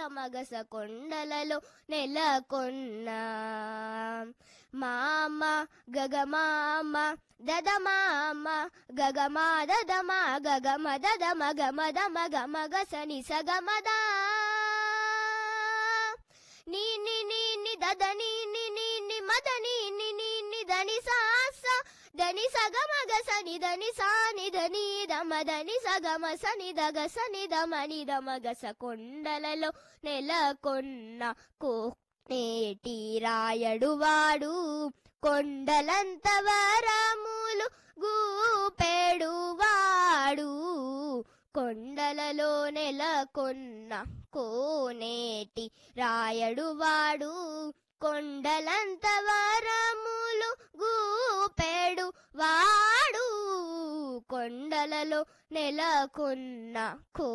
మగస కొండలలో నెలకొన్న మామ గగమామ దదమామ గగమా దదమా గగమ దదమ గమ దమ గమ గసని సగమదా నీ ని ని ని దద ని ని ని ని మద ని ని ని ని దని సా స దని సగమ గ సని దని సా ని దని దమ దని సగమ సని దగ సని దమ ని దమ గస కొండలలో నెలకొన్న కోనేటి రాయడు వాడు కొండలంత వరములు గూపెడు వాడు కొండలలో నెలకొన్న కోనేటి రాయడు వాడు కొండలంత వరములు గూపెడు వాడు కొండలలో నెలకొన్న కో